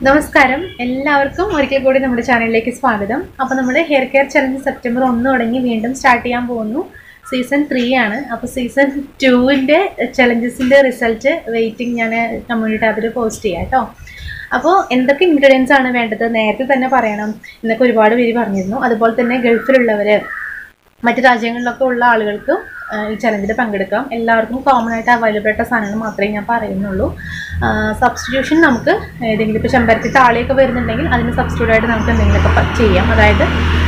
നമസ്കാരം എല്ലാവർക്കും ഒരിക്കൽ കൂടി നമ്മുടെ ചാനലിലേക്ക് സ്വാഗതം അപ്പോൾ നമ്മുടെ ഹെയർ കെയർ ചലഞ്ച് സെപ്റ്റംബർ ഒന്ന് തുടങ്ങി വീണ്ടും സ്റ്റാർട്ട് ചെയ്യാൻ പോകുന്നു സീസൺ ത്രീ ആണ് അപ്പോൾ സീസൺ ടുവിൻ്റെ ചലഞ്ചസിൻ്റെ റിസൾട്ട് വെയിറ്റിംഗ് ഞാൻ കമ്മ്യൂണിറ്റി ടാബിൽ പോസ്റ്റ് ചെയ്യാം കേട്ടോ അപ്പോൾ എന്തൊക്കെ ഇൻഗ്രീഡിയൻസ് ആണ് വേണ്ടത് നേരത്തെ തന്നെ പറയണം എന്നൊക്കെ ഒരുപാട് പേര് പറഞ്ഞിരുന്നു അതുപോലെ തന്നെ ഗൾഫിലുള്ളവർ മറ്റ് രാജ്യങ്ങളിലൊക്കെ ഉള്ള ആളുകൾക്ക് ആ, ഈ ചലഞ്ചിൽ പങ്കെടുക്കാം എല്ലാവർക്കും കോമൺ ആയിട്ട് അവൈലബിൾ ആയിട്ടുള്ള സാധനങ്ങൾ മാത്രമേ ഞാൻ പറയുന്നുള്ളൂ സബ്സ്റ്റിറ്റ്യൂഷൻ നമുക്ക് ഏതെങ്കിലും ഇപ്പോൾ ചെമ്പരത്തി താളിയൊക്കെ വരുന്നുണ്ടെങ്കിൽ അതിന് സബ്സ്റ്റിറ്റ്യൂട്ട് ആയിട്ട് നമുക്ക് എന്തെങ്കിലുമൊക്കെ പ- ചെയ്യാം അതായത്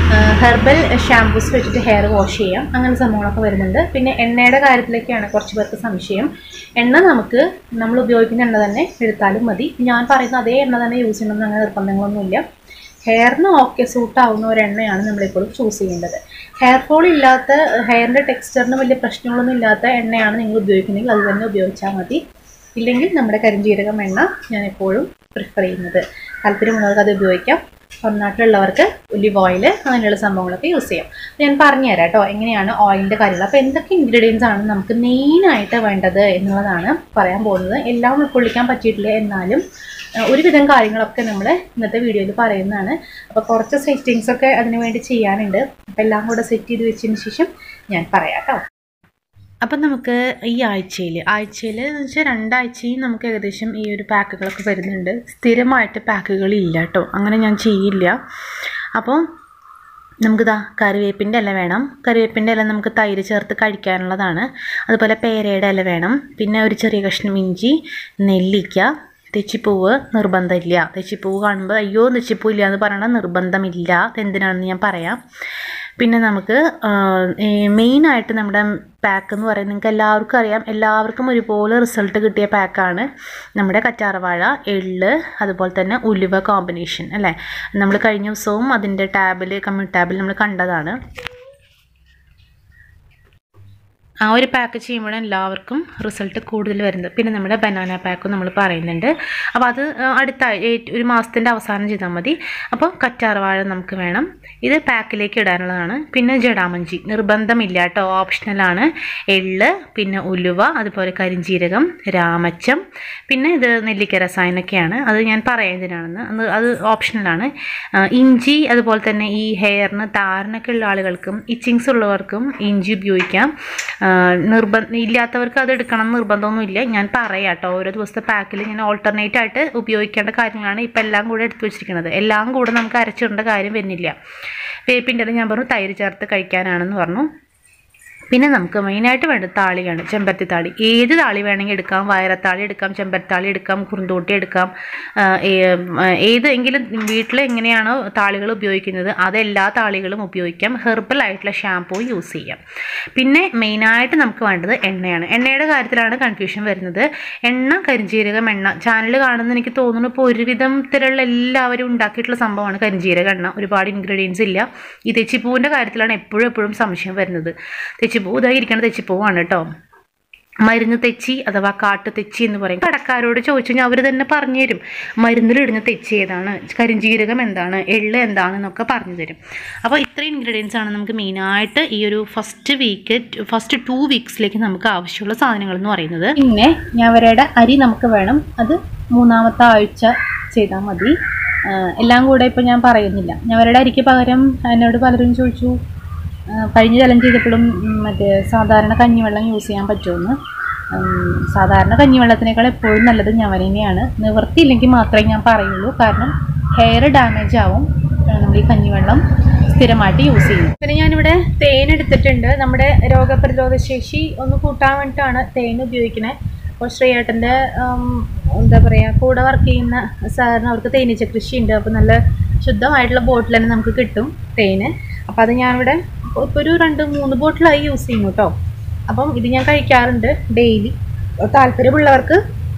ഹെർബൽ ഷാംപൂസ് വെച്ചിട്ട് ഹെയർ വാഷ് ചെയ്യാം അങ്ങനെ സംഭവങ്ങളൊക്കെ വരുന്നുണ്ട് പിന്നെ എണ്ണയുടെ കാര്യത്തിലേക്കാണ് കുറച്ച് പേർക്ക് സംശയം എണ്ണ നമുക്ക് നമ്മൾ ഉപയോഗിക്കുന്ന എണ്ണ തന്നെ എടുത്താലും മതി ഞാൻ പറയുന്ന അതേ എണ്ണ തന്നെ യൂസ് ചെയ്യണമെന്ന് അങ്ങനെ നിർബന്ധങ്ങളൊന്നുമില്ല ഹെയറിന് ഓക്കെ സൂട്ട് ആവുന്ന ഒരു എണ്ണയാണ് നമ്മളെപ്പോഴും ചൂസ് ചെയ്യേണ്ടത് ഹെയർ ഫോൾ ഇല്ലാത്ത ഹെയറിൻ്റെ ടെക്സ്ചറിന് വലിയ പ്രശ്നങ്ങളൊന്നും ഇല്ലാത്ത എണ്ണയാണ് നിങ്ങൾ ഉപയോഗിക്കുന്നതെങ്കിൽ അത് തന്നെ ഉപയോഗിച്ചാൽ മതി ഇല്ലെങ്കിൽ നമ്മുടെ കരിഞ്ജീരകം എണ്ണ ഞാൻ എപ്പോഴും പ്രിഫർ ചെയ്യുന്നത് താല്പര്യമുള്ളവർക്ക് അത് ഉപയോഗിക്കാം നാട്ടിലുള്ളവർക്ക് ഒലിവ് ഓയിൽ അങ്ങനെയുള്ള സംഭവങ്ങളൊക്കെ യൂസ് ചെയ്യാം അപ്പോൾ ഞാൻ പറഞ്ഞുതരാം കേട്ടോ എങ്ങനെയാണ് ഓയിലിൻ്റെ കാര്യങ്ങൾ അപ്പോൾ എന്തൊക്കെ ഇൻഗ്രീഡിയൻസ് ആണ് നമുക്ക് മെയിനായിട്ട് വേണ്ടത് എന്നുള്ളതാണ് പറയാൻ പോകുന്നത് എല്ലാം ഉൾക്കൊള്ളിക്കാൻ പറ്റിയിട്ടില്ല എന്നാലും ആ, ഒരുവിധം കാര്യങ്ങളൊക്കെ നമ്മൾ ഇന്നത്തെ വീഡിയോയിൽ പറയുന്നതാണ് അപ്പോൾ കുറച്ച് സെറ്റിങ്സ് ഒക്കെ അതിന് വേണ്ടി ചെയ്യാനുണ്ട് അപ്പോൾ എല്ലാം കൂടെ സെറ്റ് ചെയ്ത് വെച്ചതിന് ശേഷം ഞാൻ പറയാം കേട്ടോ അപ്പം നമുക്ക് ഈ ആഴ്ചയിൽ ആഴ്ചയിൽ എന്ന് വെച്ചാൽ രണ്ടാഴ്ചയും നമുക്ക് ഏകദേശം ഈ ഒരു പാക്കുകളൊക്കെ വരുന്നുണ്ട് സ്ഥിരമായിട്ട് പാക്കുകൾ ഇല്ല കേട്ടോ അങ്ങനെ ഞാൻ ചെയ്യില്ല അപ്പോൾ നമുക്കിതാ കറിവേപ്പിൻ്റെ ഇല വേണം കറിവേപ്പിൻ്റെ ഇല നമുക്ക് തൈര് ചേർത്ത് കഴിക്കാനുള്ളതാണ് അതുപോലെ പേരയുടെ ഇല വേണം പിന്നെ ഒരു ചെറിയ കഷ്ണം ഇഞ്ചി നെല്ലിക്ക തെച്ചിപ്പൂവ് നിർബന്ധമില്ല തെച്ചിപ്പൂവ് കാണുമ്പോൾ അയ്യോ തെച്ചിപ്പൂ ഇല്ല എന്ന് പറയണ നിർബന്ധമില്ല അതെന്തിനാണെന്ന് ഞാൻ പറയാം പിന്നെ നമുക്ക് മെയിനായിട്ട് നമ്മുടെ പാക്ക് എന്ന് പറയുന്നത് നിങ്ങൾക്ക് എല്ലാവർക്കും അറിയാം എല്ലാവർക്കും ഒരുപോലെ റിസൾട്ട് കിട്ടിയ പാക്കാണ് നമ്മുടെ കറ്റാർവാഴ എള്ള് അതുപോലെ തന്നെ ഉലുവ കോമ്പിനേഷൻ അല്ലേ നമ്മൾ കഴിഞ്ഞ ദിവസവും അതിൻ്റെ ടാബിൽ കമ്മ്യൂണിറ്റി ടാബിൽ നമ്മൾ കണ്ടതാണ് ആ ഒരു പാക്ക് ചെയ്യുമ്പോഴാണ് എല്ലാവർക്കും റിസൾട്ട് കൂടുതൽ വരുന്നത് പിന്നെ നമ്മുടെ ബനാന പാക്കും നമ്മൾ പറയുന്നുണ്ട് അപ്പോൾ അത് ആ, അടുത്ത ആഴ്- ഏ- ഒരു മാസത്തിൻ്റെ അവസാനം ചെയ്താൽ മതി അപ്പോൾ കറ്റാർവാഴ നമുക്ക് വേണം ഇത് പാക്കിലേക്ക് ഇടാനുള്ളതാണ് പിന്നെ ജടാമഞ്ചി നിർബന്ധമില്ല കേട്ടോ ഓപ്ഷണലാണ് എള്ള് പിന്നെ ഉലുവ അതുപോലെ കരിഞ്ജീരകം രാമച്ചം പിന്നെ ഇത് നെല്ലിക്ക രസായനൊക്കെയാണ് അത് ഞാൻ പറയുന്നതിനാണെന്ന് അത് അത് ഓപ്ഷണലാണ് ആ, ഇഞ്ചി അതുപോലെ തന്നെ ഈ ഹെയറിന് താരനൊക്കെ ഉള്ള ആളുകൾക്കും ഇച്ചിങ്സ് ഉള്ളവർക്കും ഇഞ്ചി ഉപയോഗിക്കാം നിർബന്ധം ഇല്ലാത്തവർക്ക് അത് എടുക്കണം എന്ന് നിർബന്ധമൊന്നുമില്ല ഞാൻ പറയാം കേട്ടോ ഓരോ ദിവസത്തെ പാക്കിൽ ഞാൻ ഓൾട്ടർനേറ്റ് ആയിട്ട് ഉപയോഗിക്കേണ്ട കാര്യങ്ങളാണ് ഇപ്പം എല്ലാം കൂടെ എടുത്തു വെച്ചിരിക്കുന്നത് എല്ലാം കൂടെ നമുക്ക് അരച്ചിടേണ്ട കാര്യം വരുന്നില്ല വേപ്പിൻ്റെ ഞാൻ പറഞ്ഞു തൈര് ചേർത്ത് കഴിക്കാനാണെന്ന് പറഞ്ഞു പിന്നെ നമുക്ക് മെയിനായിട്ട് വേണ്ടത് താളിയാണ് ചെമ്പരത്തി താളി ഏത് താളി വേണമെങ്കിൽ എടുക്കാം വയറത്താളി എടുക്കാം ചെമ്പരത്താളി എടുക്കാം കുറുന്തോട്ടി എടുക്കാം ആ, ഏ- ആ, ഏതെങ്കിലും വീട്ടിൽ എങ്ങനെയാണോ താളികൾ ഉപയോഗിക്കുന്നത് അതെല്ലാ താളികളും ഉപയോഗിക്കാം ഹെർബൽ ആയിട്ടുള്ള ഷാമ്പൂ യൂസ് ചെയ്യാം പിന്നെ മെയിനായിട്ട് നമുക്ക് വേണ്ടത് എണ്ണയാണ് എണ്ണയുടെ കാര്യത്തിലാണ് കൺഫ്യൂഷൻ വരുന്നത് എണ്ണ കരിഞ്ജീരകം എണ്ണ ചാനൽ കാണുന്ന എനിക്ക് തോന്നുന്നു ഇപ്പോൾ ഒരുവിധത്തിലുള്ള എല്ലാവരും ഉണ്ടാക്കിയിട്ടുള്ള സംഭവമാണ് കരിഞ്ജീരക എണ്ണ ഒരുപാട് ഇൻഗ്രീഡിയൻസ് ഇല്ല ഈ തെച്ചിപ്പൂവിൻ്റെ കാര്യത്തിലാണ് എപ്പോഴും എപ്പോഴും സംശയം വരുന്നത് തെച്ചിപ്പൂ ഇതായി ഇരിക്കണ തെച്ചിപ്പൂവാണ് കേട്ടോ മരുന്ന് തെച്ചി അഥവാ കാട്ടു തെച്ചി എന്ന് പറയും കടക്കാരോട് ചോദിച്ചു കഴിഞ്ഞാൽ അവർ തന്നെ പറഞ്ഞു തരും മരുന്നിലിടുന്ന തെച്ചി ഏതാണ് കരിഞ്ജീരകം എന്താണ് എള്ള് എന്താണെന്നൊക്കെ പറഞ്ഞു തരും അപ്പോൾ ഇത്രയും ഇൻഗ്രീഡിയൻസ് ആണ് നമുക്ക് മെയിനായിട്ട് ഈ ഒരു ഫസ്റ്റ് വീക്ക് ഫസ്റ്റ് ടു വീക്സിലേക്ക് നമുക്ക് ആവശ്യമുള്ള സാധനങ്ങൾ എന്ന് പറയുന്നത് പിന്നെ ഞവരയുടെ അരി നമുക്ക് വേണം അത് മൂന്നാമത്തെ ആഴ്ച ചെയ്താൽ മതി ആഹ് എല്ലാം കൂടെ ഇപ്പം ഞാൻ പറയുന്നില്ല ഞവരയുടെ അരിക്ക് പകരം എന്നോട് പലരും ചോദിച്ചു ആഹ് കഴിഞ്ഞ ചലഞ്ച് ചെയ്തപ്പോഴും ഉം, മറ്റേ സാധാരണ കഞ്ഞിവെള്ളം യൂസ് ചെയ്യാൻ പറ്റുമെന്ന് ഉം, സാധാരണ കഞ്ഞിവെള്ളത്തിനേക്കാൾ എപ്പോഴും നല്ലത് ഞവര തന്നെയാണ് നിവൃത്തിയില്ലെങ്കിൽ മാത്രമേ ഞാൻ പറയുള്ളൂ കാരണം ഹെയർ ഡാമേജ് ആവും ആഹ് നമ്മൾ ഈ കഞ്ഞിവെള്ളം സ്ഥിരമായിട്ട് യൂസ് ചെയ്യും പിന്നെ ഞാനിവിടെ തേൻ എടുത്തിട്ടുണ്ട് നമ്മുടെ രോഗപ്രതിരോധ ശേഷി ഒന്ന് കൂട്ടാൻ വേണ്ടിയിട്ടാണ് തേൻ ഉപയോഗിക്കുന്നത് അപ്പോൾ ശ്രീയേട്ടൻ്റെ എന്താ പറയുക കൂടെ വർക്ക് ചെയ്യുന്ന സാറിന് അവർക്ക് തേനീച്ച കൃഷിയുണ്ട് അപ്പോൾ നല്ല ശുദ്ധമായിട്ടുള്ള ബോട്ടിൽ തന്നെ നമുക്ക് കിട്ടും തേന് അപ്പോൾ അത് ഞാനിവിടെ ഇപ്പോൾ ഒരു രണ്ട് മൂന്ന് ബോട്ടിലായി യൂസ് ചെയ്യുന്നു കേട്ടോ അപ്പം ഇത് ഞാൻ കഴിക്കാറുണ്ട് ഡെയിലി താല്പര്യമുള്ളവർക്ക്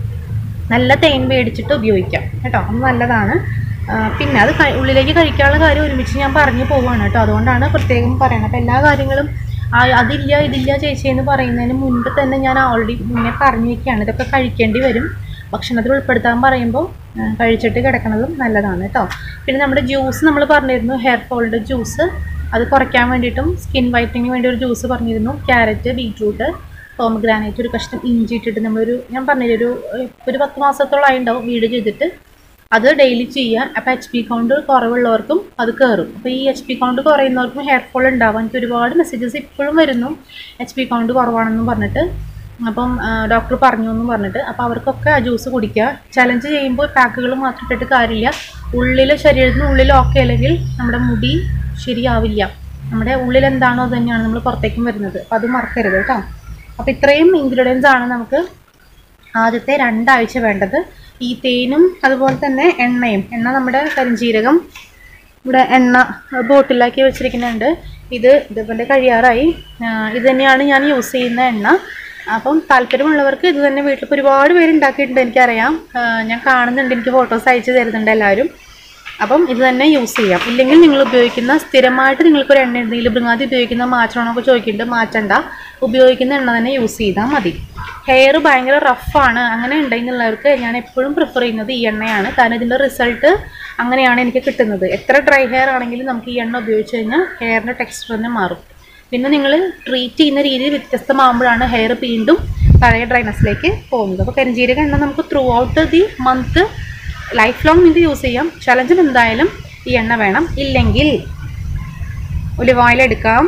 നല്ല തേൻ മേടിച്ചിട്ട് ഉപയോഗിക്കാം കേട്ടോ അത് നല്ലതാണ് ആ, പിന്നെ അത് കഴി- ഉള്ളിലേക്ക് കഴിക്കാനുള്ള കാര്യം ഒരുമിച്ച് ഞാൻ പറഞ്ഞു പോവുകയാണ് കേട്ടോ അതുകൊണ്ടാണ് പ്രത്യേകം പറയുന്നത് അപ്പോൾ എല്ലാ കാര്യങ്ങളും ആ, അതില്ല ഇതില്ല ചേച്ചി എന്ന് പറയുന്നതിന് മുൻപ് തന്നെ ഞാൻ ഓൾറെഡി മുന്നേ പറഞ്ഞു വെക്കുകയാണ് ഇതൊക്കെ കഴിക്കേണ്ടി വരും ഭക്ഷണത്തിൽ ഉൾപ്പെടുത്താൻ പറയുമ്പോൾ ആ, കഴിച്ചിട്ട് കിടക്കണതും നല്ലതാണ് കേട്ടോ പിന്നെ നമ്മുടെ ജ്യൂസ് നമ്മൾ പറഞ്ഞിരുന്നു ഹെയർ ഫോളിൻ്റെ ജ്യൂസ് അത് കുറയ്ക്കാൻ വേണ്ടിയിട്ടും സ്കിൻ വൈറ്റനിങ്ങിന് വേണ്ടി ഒരു ജ്യൂസ് പറഞ്ഞിരുന്നു ക്യാരറ്റ് ബീറ്റ്റൂട്ട് പോമഗ്രാനൈറ്റ് ഒരു കഷ്ണം ഇഞ്ചി ഇട്ടിട്ട് നമ്മളൊരു ഞാൻ പറഞ്ഞില്ലേ ഒരു ഒരു പത്ത് മാസത്തോളമായി ഉണ്ടാവും വീട് ചെയ്തിട്ട് അത് ഡെയിലി ചെയ്യാൻ അപ്പോൾ എച്ച് പി കൗണ്ട് കുറവുള്ളവർക്കും അത് കയറും അപ്പോൾ ഈ എച്ച് പി കൗണ്ട് കുറയുന്നവർക്കും ഹെയർ ഫോൾ ഉണ്ടാവും എനിക്ക് ഒരുപാട് മെസ്സേജസ് ഇപ്പോഴും വരുന്നു എച്ച് പി കൗണ്ട് കുറവാണെന്നും പറഞ്ഞിട്ട് അപ്പം ഡോക്ടർ പറഞ്ഞു എന്നും പറഞ്ഞിട്ട് അപ്പോൾ അവർക്കൊക്കെ ആ ജ്യൂസ് കുടിക്കുക ചലഞ്ച് ചെയ്യുമ്പോൾ പാക്കുകൾ മാത്രം ഇട്ടിട്ട് കാര്യമില്ല ഉള്ളിൽ ശരീരത്തിന് ഉള്ളിൽ ഓക്കെ അല്ലെങ്കിൽ നമ്മുടെ മുടി ശരിയാവില്ല നമ്മുടെ ഉള്ളിൽ എന്താണോ അത് തന്നെയാണ് നമ്മൾ പുറത്തേക്കും വരുന്നത് അപ്പോൾ അത് മറക്കരുത് കേട്ടോ അപ്പോൾ ഇത്രയും ഇൻഗ്രീഡിയൻസ് ആണ് നമുക്ക് ആദ്യത്തെ രണ്ടാഴ്ച വേണ്ടത് ഈ തേനും അതുപോലെ തന്നെ എണ്ണയും എണ്ണ നമ്മുടെ കരിഞ്ജീരകം ഇവിടെ എണ്ണ ബോട്ടിലാക്കി വെച്ചിരിക്കുന്നുണ്ട് ഇത് ഇതുപോലെ കഴിയാറായി ആ, ഇത് തന്നെയാണ് ഞാൻ യൂസ് ചെയ്യുന്ന എണ്ണ അപ്പം താല്പര്യമുള്ളവർക്ക് ഇത് തന്നെ വീട്ടിൽ ഇപ്പോൾ ഒരുപാട് പേര് ഉണ്ടാക്കിയിട്ടുണ്ട് എനിക്കറിയാം ആ, ഞാൻ കാണുന്നുണ്ട് എനിക്ക് ഫോട്ടോസ് അയച്ചു തരുന്നുണ്ട് എല്ലാവരും അപ്പം ഇത് തന്നെ യൂസ് ചെയ്യാം ഇല്ലെങ്കിൽ നിങ്ങൾ ഉപയോഗിക്കുന്ന സ്ഥിരമായിട്ട് നിങ്ങൾക്കൊരു എണ്ണ ഉണ്ടെങ്കിൽ ബൃങ്ങാതി ഉപയോഗിക്കുന്ന മാറ്റണമെന്നൊക്കെ ചോദിക്കുന്നുണ്ട് മാറ്റണ്ട ഉപയോഗിക്കുന്ന എണ്ണ തന്നെ യൂസ് ചെയ്താൽ മതി ഹെയർ ഭയങ്കര റഫാണ് അങ്ങനെ ഉണ്ടെന്നുള്ളവർക്ക് ഞാൻ എപ്പോഴും പ്രിഫർ ചെയ്യുന്നത് ഈ എണ്ണയാണ് കാരണം ഇതിൻ്റെ റിസൾട്ട് അങ്ങനെയാണ് എനിക്ക് കിട്ടുന്നത് എത്ര ഡ്രൈ ഹെയർ ആണെങ്കിലും നമുക്ക് ഈ എണ്ണ ഉപയോഗിച്ച് കഴിഞ്ഞാൽ ഹെയറിൻ്റെ ടെക്സ്ചർ തന്നെ മാറും പിന്നെ നിങ്ങൾ ട്രീറ്റ് ചെയ്യുന്ന രീതി വ്യത്യസ്തമാകുമ്പോഴാണ് ഹെയർ വീണ്ടും പഴയ ഡ്രൈനസിലേക്ക് പോകുന്നത് അപ്പോൾ കരിഞ്ജീരക എണ്ണ നമുക്ക് throughout the month life long നിങ്ങൾക്ക് യൂസ് ചെയ്യാം ചലഞ്ചിന് എന്തായാലും ഈ എണ്ണ വേണം ഇല്ലെങ്കിൽ ഒലിവ് ഓയിൽ എടുക്കാം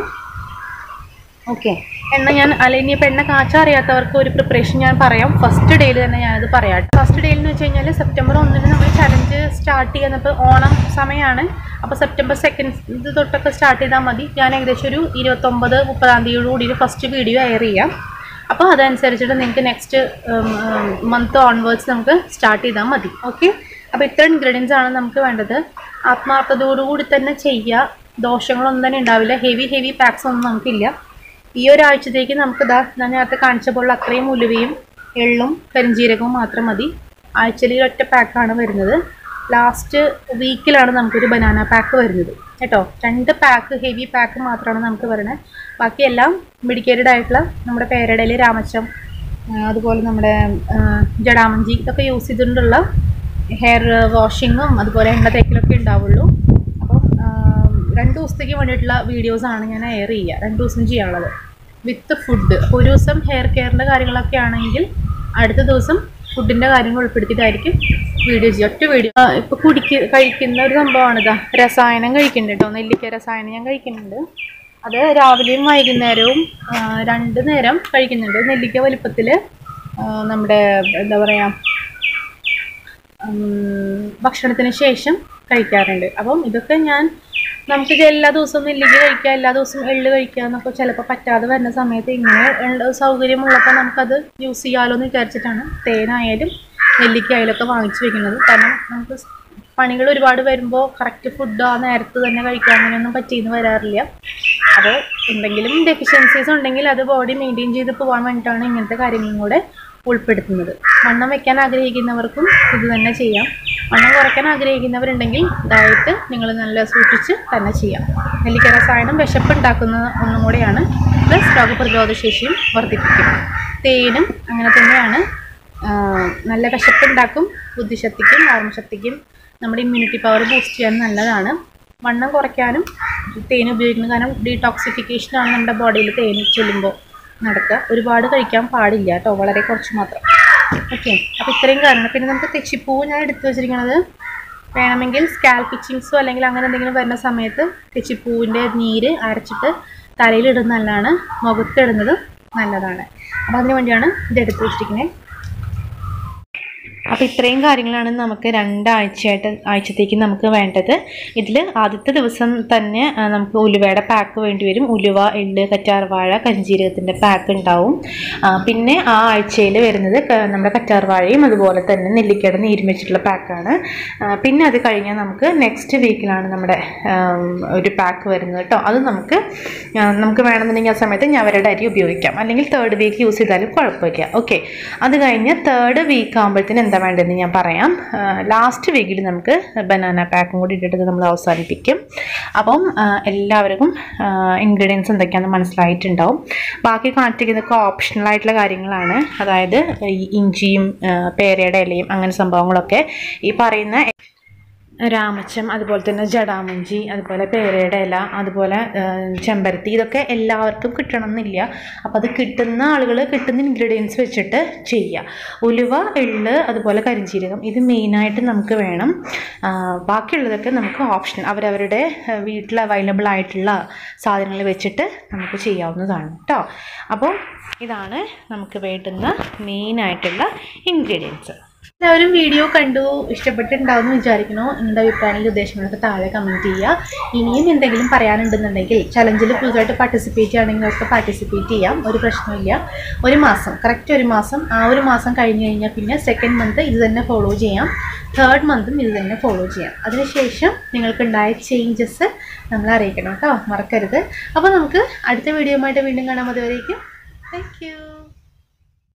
ഓക്കെ എണ്ണ ഞാൻ അല്ലെങ്കിൽ ഇപ്പോൾ എണ്ണ കാച്ചാൻ അറിയാത്തവർക്ക് ഒരു പ്രിപ്പറേഷൻ ഞാൻ പറയാം ഫസ്റ്റ് ഡേയിൽ തന്നെ ഞാനത് പറയാം ഫസ്റ്റ് ഡേയിൽ എന്ന് വെച്ച് കഴിഞ്ഞാൽ സെപ്റ്റംബർ ഒന്നിന് നമ്മൾ ചലഞ്ച് സ്റ്റാർട്ട് ചെയ്യുന്നപ്പോൾ ഓണം സമയമാണ് അപ്പോൾ സെപ്റ്റംബർ സെക്കൻഡ് ഇത് തൊട്ടൊക്കെ സ്റ്റാർട്ട് ചെയ്താൽ മതി ഞാൻ ഏകദേശം ഒരു ഇരുപത്തൊമ്പത് മുപ്പതാം തീയതിയോടുകൂടി ഫസ്റ്റ് വീഡിയോ എയർ ചെയ്യാം അപ്പോൾ അതനുസരിച്ചിട്ട് നിങ്ങൾക്ക് നെക്സ്റ്റ് മന്ത് ഓൺവേർഡ്സ് നമുക്ക് സ്റ്റാർട്ട് ചെയ്താൽ മതി ഓക്കെ അപ്പോൾ ഇത്ര ഇൻഗ്രീഡിയൻസ് ആണ് നമുക്ക് വേണ്ടത് ആത്മാർത്ഥതയോടുകൂടി തന്നെ ചെയ്യുക ദോഷങ്ങളൊന്നും തന്നെ ഉണ്ടാവില്ല ഹെവി ഹെവി പാക്സ് ഒന്നും നമുക്കില്ല ഈ ഒരാഴ്ചത്തേക്ക് നമുക്ക് ഇതാ ഞാൻ നേരത്തെ കാണിച്ച പോലെ അത്രയും ഉലുവയും എള്ളും കരിഞ്ജീരകവും മാത്രം മതി ആഴ്ചയിൽ ഈ ഒറ്റ പാക്കാണ് വരുന്നത് ലാസ്റ്റ് വീക്കിലാണ് നമുക്കൊരു ബനാന പാക്ക് വരുന്നത് കേട്ടോ രണ്ട് പാക്ക് ഹെവി പാക്ക് മാത്രമാണ് നമുക്ക് വരുന്നത് ബാക്കിയെല്ലാം മെഡിക്കേറ്റഡ് ആയിട്ടുള്ള നമ്മുടെ പേരടയിൽ രാമച്ചം ആ, അതുപോലെ നമ്മുടെ ആ, ജടാമഞ്ചി ഇതൊക്കെ യൂസ് ചെയ്തിട്ടുള്ള ഹെയർ വാഷിങ്ങും അതുപോലെ എണ്ണ തേക്കലൊക്കെ ഉണ്ടാവുള്ളൂ അപ്പം ആ, രണ്ട് ദിവസത്തേക്ക് വേണ്ടിയിട്ടുള്ള വീഡിയോസാണ് ഞാൻ എയർ ചെയ്യുക രണ്ട് ദിവസം ചെയ്യാനുള്ളത് വിത്ത് ഫുഡ് അപ്പോൾ ഒരു ദിവസം ഹെയർ കെയറിൻ്റെ കാര്യങ്ങളൊക്കെ ആണെങ്കിൽ അടുത്ത ദിവസം ഫുഡിൻ്റെ കാര്യങ്ങൾ ഉൾപ്പെടുത്തിയിട്ടായിരിക്കും വീഡിയോ ചെയ്യുക ഒറ്റ വീഡിയോ ഇപ്പോൾ കുടിക്ക് കഴിക്കുന്ന ഒരു സംഭവമാണ് ഇതാ രസായനം കഴിക്കുന്നുണ്ട് കേട്ടോ നെല്ലിക്ക രസായനം ഞാൻ കഴിക്കുന്നുണ്ട് അത് രാവിലെയും വൈകുന്നേരവും ആ, രണ്ട് നേരം കഴിക്കുന്നുണ്ട് നെല്ലിക്ക വലിപ്പത്തിൽ നമ്മുടെ എന്താ പറയുക ഉം, ഭക്ഷണത്തിന് ശേഷം കഴിക്കാറുണ്ട് അപ്പം ഇതൊക്കെ ഞാൻ നമുക്കിത് എല്ലാ ദിവസവും നെല്ലിക്ക കഴിക്കുക എല്ലാ ദിവസവും എള്ള് കഴിക്കുക എന്നൊക്കെ ചിലപ്പോൾ പറ്റാതെ വരുന്ന സമയത്ത് ഇങ്ങനെ എള്ള് സൗകര്യമുള്ളപ്പോൾ നമുക്കത് യൂസ് ചെയ്യാമല്ലോ എന്ന് വിചാരിച്ചിട്ടാണ് തേനായാലും നെല്ലിക്ക ആയാലും ഒക്കെ വാങ്ങിച്ചു വെക്കുന്നത് കാരണം നമുക്ക് സ് പണികൾ ഒരുപാട് വരുമ്പോൾ കറക്റ്റ് ഫുഡ് ആ നേരത്ത് തന്നെ കഴിക്കാൻ അങ്ങനെയൊന്നും പറ്റിയെന്ന് വരാറില്ല അപ്പോൾ എന്തെങ്കിലും ഡെഫിഷ്യൻസീസ് ഉണ്ടെങ്കിൽ അത് ബോഡി മെയിൻറ്റെയിൻ ചെയ്ത് പോകാൻ വേണ്ടിയിട്ടാണ് ഇങ്ങനത്തെ കാര്യങ്ങളും കൂടെ ഉൾപ്പെടുത്തുന്നത് വണ്ണം വെക്കാൻ ആഗ്രഹിക്കുന്നവർക്കും ഇത് തന്നെ ചെയ്യാം വണ്ണം കുറയ്ക്കാൻ ആഗ്രഹിക്കുന്നവരുണ്ടെങ്കിൽ ഡയറ്റ് നിങ്ങൾ നല്ല സൂക്ഷിച്ച് തന്നെ ചെയ്യാം നെല്ലിക്ക രസായനം വിശപ്പുണ്ടാക്കുന്ന ഒന്നും കൂടെയാണ് പ്ലസ് രോഗപ്രതിരോധ ശേഷിയും വർദ്ധിപ്പിക്കും തേനും അങ്ങനെ തന്നെയാണ് ആ, നല്ല വിശപ്പുണ്ടാക്കും ബുദ്ധിശക്തിക്കും ഓർമ്മശക്തിക്കും നമ്മുടെ ഇമ്മ്യൂണിറ്റി പവർ ബൂസ്റ്റ് ചെയ്യാൻ നല്ലതാണ് വണ്ണം കുറയ്ക്കാനും തേൻ ഉപയോഗിക്കുന്നത് കാരണം ഡീടോക്സിഫിക്കേഷനാണ് നമ്മുടെ ബോഡിയിൽ തേൻ ചെല്ലുമ്പോൾ നടക്കുക ഒരുപാട് കഴിക്കാൻ പാടില്ല കേട്ടോ വളരെ കുറച്ച് മാത്രം ഓക്കെ അപ്പോൾ ഇത്രയും കാര്യങ്ങൾ പിന്നെ നമുക്ക് തെച്ചിപ്പൂവ് ഞാൻ എടുത്തു വെച്ചിരിക്കുന്നത് വേണമെങ്കിൽ സ്കാൽപ്പ് ഇച്ചിങ്സോ അല്ലെങ്കിൽ അങ്ങനെ എന്തെങ്കിലും വരുന്ന സമയത്ത് തെച്ചിപ്പൂവിൻ്റെ നീര് അരച്ചിട്ട് തലയിലിടുന്നത് നല്ലതാണ് മുഖത്തിടുന്നത് നല്ലതാണ് അപ്പോൾ അതിന് വേണ്ടിയാണ് ഇത് എടുത്തു വെച്ചിരിക്കുന്നത് അപ്പോൾ ഇത്രയും കാര്യങ്ങളാണ് നമുക്ക് രണ്ടാഴ്ചയായിട്ട് ആഴ്ചത്തേക്ക് നമുക്ക് വേണ്ടത് ഇതിൽ ആദ്യത്തെ ദിവസം തന്നെ ആ, നമുക്ക് ഉലുവയുടെ പാക്ക് വേണ്ടി വരും ഉലുവ എള്ള് കറ്റാർവാഴ കരിഞ്ജീരകത്തിൻ്റെ പാക്ക് ഉണ്ടാവും ആ, പിന്നെ ആ ആഴ്ചയിൽ വരുന്നത് ക- നമ്മുടെ കറ്റാർവാഴയും അതുപോലെ തന്നെ നെല്ലിക്കയുടെ നീരും വെച്ചിട്ടുള്ള പാക്കാണ് പിന്നെ അത് കഴിഞ്ഞാൽ നമുക്ക് നെക്സ്റ്റ് വീക്കിലാണ് നമ്മുടെ ആം, ഒരു പാക്ക് വരുന്നത് കേട്ടോ അത് നമുക്ക് ആ, നമുക്ക് വേണമെന്നുണ്ടെങ്കിൽ ആ സമയത്ത് ഞവരുടെ അരി ഉപയോഗിക്കാം അല്ലെങ്കിൽ തേർഡ് വീക്ക് യൂസ് ചെയ്താലും കുഴപ്പമില്ല ഓക്കെ അത് കഴിഞ്ഞ് തേർഡ് വീക്ക് ആകുമ്പോഴത്തേന് എന്താ വേണ്ടതെന്ന് ഞാൻ പറയാം ലാസ്റ്റ് വീക്കിൽ നമുക്ക് ബനാന പാക്കും കൂടി ഇട്ടിട്ട് നമ്മൾ അവസാനിപ്പിക്കും അപ്പം ആ, എല്ലാവർക്കും ഇൻഗ്രീഡിയൻസ് എന്തൊക്കെയാണെന്ന് മനസ്സിലായിട്ടുണ്ടാവും ബാക്കി കാണിച്ചിരിക്കുന്നതൊക്കെ ഓപ്ഷണൽ ആയിട്ടുള്ള കാര്യങ്ങളാണ് അതായത് ഈ ഇഞ്ചിയും ആ, പേരയുടെ ഇലയും അങ്ങനെ സംഭവങ്ങളൊക്കെ ഈ പറയുന്ന രാമച്ചം അതുപോലെ തന്നെ ജടാമഞ്ചി അതുപോലെ പേരയുടെ ഇല അതുപോലെ ആ, ചെമ്പരത്തി ഇതൊക്കെ എല്ലാവർക്കും കിട്ടണം എന്നില്ല അപ്പോൾ അത് കിട്ടുന്ന ആളുകൾ കിട്ടുന്ന ഇൻഗ്രീഡിയൻസ് വെച്ചിട്ട് ചെയ്യുക ഉലുവ എള്ള് അതുപോലെ കരിഞ്ചീരകം ഇത് മെയിനായിട്ട് നമുക്ക് വേണം ആ, ബാക്കിയുള്ളതൊക്കെ നമുക്ക് ഓപ്ഷൻ അവരവരുടെ ആ, വീട്ടിൽ അവൈലബിൾ ആയിട്ടുള്ള സാധനങ്ങൾ വെച്ചിട്ട് നമുക്ക് ചെയ്യാവുന്നതാണ് കേട്ടോ അപ്പോൾ ഇതാണ് നമുക്ക് വേണ്ടുന്ന മെയിനായിട്ടുള്ള ഇൻഗ്രീഡിയൻസ് എല്ലാവരും വീഡിയോ കണ്ടു ഇഷ്ടപ്പെട്ടിട്ടുണ്ടാവുമെന്ന് വിചാരിക്കണോ നിങ്ങളുടെ അഭിപ്രായങ്ങളും നിർദ്ദേശങ്ങളൊക്കെ താഴെ കമൻറ്റ് ചെയ്യുക ഇനിയും എന്തെങ്കിലും പറയാനുണ്ടെന്നുണ്ടെങ്കിൽ ചലഞ്ചിൽ പുതുതായിട്ട് പാർട്ടിസിപ്പേറ്റ് ചെയ്യണമെങ്കിൽ ഒക്കെ പാർട്ടിസിപ്പേറ്റ് ചെയ്യാം ഒരു പ്രശ്നമില്ല ഒരു മാസം കറക്റ്റ് ഒരു മാസം ആ ഒരു മാസം കഴിഞ്ഞ് കഴിഞ്ഞാൽ പിന്നെ സെക്കൻഡ് മന്ത് ഇത് തന്നെ ഫോളോ ചെയ്യാം തേർഡ് മന്തും ഇത് തന്നെ ഫോളോ ചെയ്യാം അതിനുശേഷം നിങ്ങൾക്കുണ്ടായ ചേഞ്ചസ് നമ്മളെ അറിയിക്കണം കേട്ടോ മറക്കരുത് അപ്പോൾ നമുക്ക് അടുത്ത വീഡിയോ ആയിട്ട് വീണ്ടും കാണാം അതുവരേക്കും താങ്ക് യു